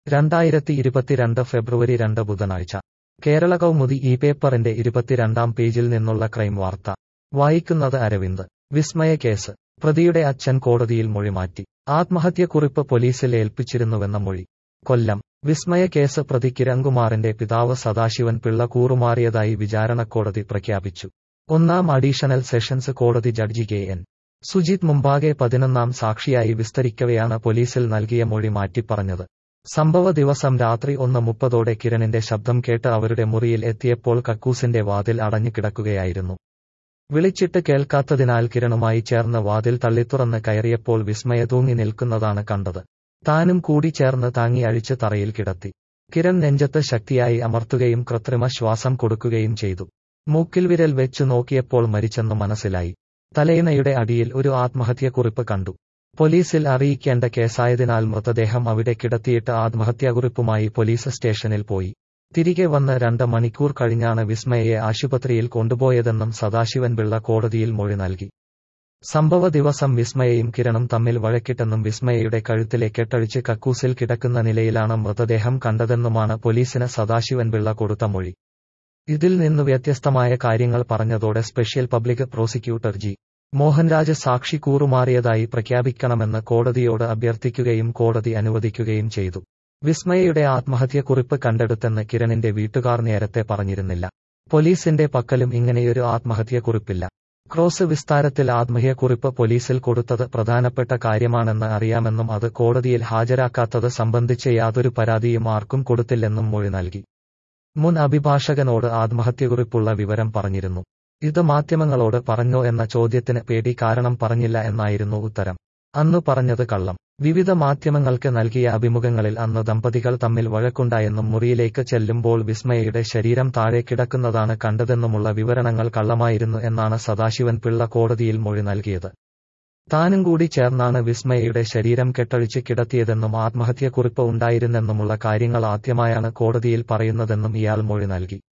രണ്ടായിരത്തി ഇരുപത്തിരണ്ട് ഫെബ്രുവരി രണ്ട് ബുധനാഴ്ച കേരള കൗമുദി ഈ പേപ്പറിന്റെ ഇരുപത്തിരണ്ടാം പേജിൽ നിന്നുള്ള ക്രൈം വാർത്ത വായിക്കുന്നത് അരവിന്ദ് വിസ്മയ കേസ് പ്രതിയുടെ അച്ഛൻ കോടതിയിൽ മൊഴിമാറ്റി ആത്മഹത്യക്കുറിപ്പ് പോലീസിൽ ഏൽപ്പിച്ചിരുന്നുവെന്ന മൊഴി കൊല്ലം വിസ്മയ കേസ് പ്രതി കിരൺകുമാറിന്റെ പിതാവ് സദാശിവൻ പിള്ള കൂറുമാറിയതായി വിചാരണക്കോടതി പ്രഖ്യാപിച്ചു ഒന്നാം അഡീഷണൽ സെഷൻസ് കോടതി ജഡ്ജി കെ എൻ സുജിത് മുമ്പാകെ പതിനൊന്നാം സാക്ഷിയായി വിസ്തരിക്കവെയാണ് പോലീസിൽ നൽകിയ മൊഴി മാറ്റിപ്പറഞ്ഞത് സംഭവ ദിവസം രാത്രി ഒന്ന് മുപ്പതോടെ കിരണിന്റെ ശബ്ദം കേട്ട് അവരുടെ മുറിയിൽ എത്തിയപ്പോൾ കക്കൂസിന്റെ വാതിൽ അടഞ്ഞു കിടക്കുകയായിരുന്നു വിളിച്ചിട്ട് കേൾക്കാത്തതിനാൽ കിരണുമായി ചേർന്ന് വാതിൽ തള്ളിത്തുറന്ന് കയറിയപ്പോൾ വിസ്മയ തൂങ്ങി നിൽക്കുന്നതാണ് കണ്ടത് താനും കൂടി ചേർന്ന് താങ്ങി അഴിച്ച് തറയിൽ കിടത്തി കിരൺ നെഞ്ചത്ത് ശക്തിയായി അമർത്തുകയും കൃത്രിമ ശ്വാസം കൊടുക്കുകയും ചെയ്തു മൂക്കിൽ വിരൽ വെച്ചു നോക്കിയപ്പോൾ മരിച്ചെന്ന് മനസ്സിലായി തലയിണയുടെ അടിയിൽ ഒരു ആത്മഹത്യക്കുറിപ്പ് കണ്ടു പോലീസിൽ അറിയിക്കേണ്ട കേസായതിനാൽ മൃതദേഹം അവിടെ കിടത്തിയിട്ട് ആത്മഹത്യാക്കുറിപ്പുമായി പോലീസ് സ്റ്റേഷനിൽ പോയി തിരികെ വന്ന് രണ്ട് മണിക്കൂർ കഴിഞ്ഞാണ് വിസ്മയയെ ആശുപത്രിയിൽ കൊണ്ടുപോയതെന്നും സദാശിവൻ പിള്ള കോടതിയിൽ മൊഴി നൽകി സംഭവ ദിവസം വിസ്മയയും കിരണും തമ്മിൽ വഴക്കിട്ടെന്നും വിസ്മയയുടെ കഴുത്തിലെ കെട്ടഴിച്ച് കക്കൂസിൽ കിടക്കുന്ന നിലയിലാണ് മൃതദേഹം കണ്ടതെന്നുമാണ് പോലീസിന് സദാശിവൻ പിള്ള കൊടുത്ത മൊഴി ഇതിൽ നിന്ന് വ്യത്യസ്തമായ കാര്യങ്ങൾ പറഞ്ഞതോടെ special public prosecutor G Mohanraj സാക്ഷി കൂറുമാറിയതായി പ്രഖ്യാപിക്കണമെന്ന് കോടതിയോട് അഭ്യർത്ഥിക്കുകയും കോടതി അനുവദിക്കുകയും ചെയ്തു വിസ്മയയുടെ ആത്മഹത്യക്കുറിപ്പ് കണ്ടെടുത്തെന്ന് കിരണിന്റെ വീട്ടുകാർ നേരത്തെ പറഞ്ഞിരുന്നില്ല പോലീസിന്റെ പക്കലും ഇങ്ങനെയൊരു ആത്മഹത്യക്കുറിപ്പില്ല ക്രോസ് വിസ്താരത്തിൽ ആത്മഹത്യക്കുറിപ്പ് പോലീസിൽ കൊടുത്തത് പ്രധാനപ്പെട്ട കാര്യമാണെന്ന് അറിയാമെന്നും അത് കോടതിയിൽ ഹാജരാക്കാത്തത് സംബന്ധിച്ച് യാതൊരു പരാതിയും ആർക്കും കൊടുത്തില്ലെന്നും മൊഴി നൽകി മുൻ അഭിഭാഷകനോട് ആത്മഹത്യക്കുറിപ്പുള്ള വിവരം പറഞ്ഞിരുന്നു ഇത് മാധ്യമങ്ങളോട് പറഞ്ഞോ എന്ന ചോദ്യത്തിന് പേടി കാരണം പറഞ്ഞില്ല എന്നായിരുന്നു ഉത്തരം അന്ന് പറഞ്ഞത് കള്ളം വിവിധ മാധ്യമങ്ങൾക്ക് നൽകിയ അഭിമുഖങ്ങളിൽ അന്ന് ദമ്പതികൾ തമ്മിൽ വഴക്കുണ്ടായെന്നും മുറിയിലേക്ക് ചെല്ലുമ്പോൾ വിസ്മയയുടെ ശരീരം താഴെ കിടക്കുന്നതാണ് കണ്ടതെന്നുമുള്ള വിവരണങ്ങൾ കള്ളമായിരുന്നു എന്നാണ് സദാശിവൻ പിള്ള കോടതിയിൽ മൊഴി നൽകിയത് താനും കൂടി ചേർന്നാണ് വിസ്മയയുടെ ശരീരം കെട്ടഴിച്ച് കിടത്തിയതെന്നും ആത്മഹത്യക്കുറിപ്പ് ഉണ്ടായിരുന്നെന്നുമുള്ള കാര്യങ്ങൾ ആദ്യമായാണ് കോടതിയിൽ പറയുന്നതെന്നും ഇയാൾ മൊഴി നൽകി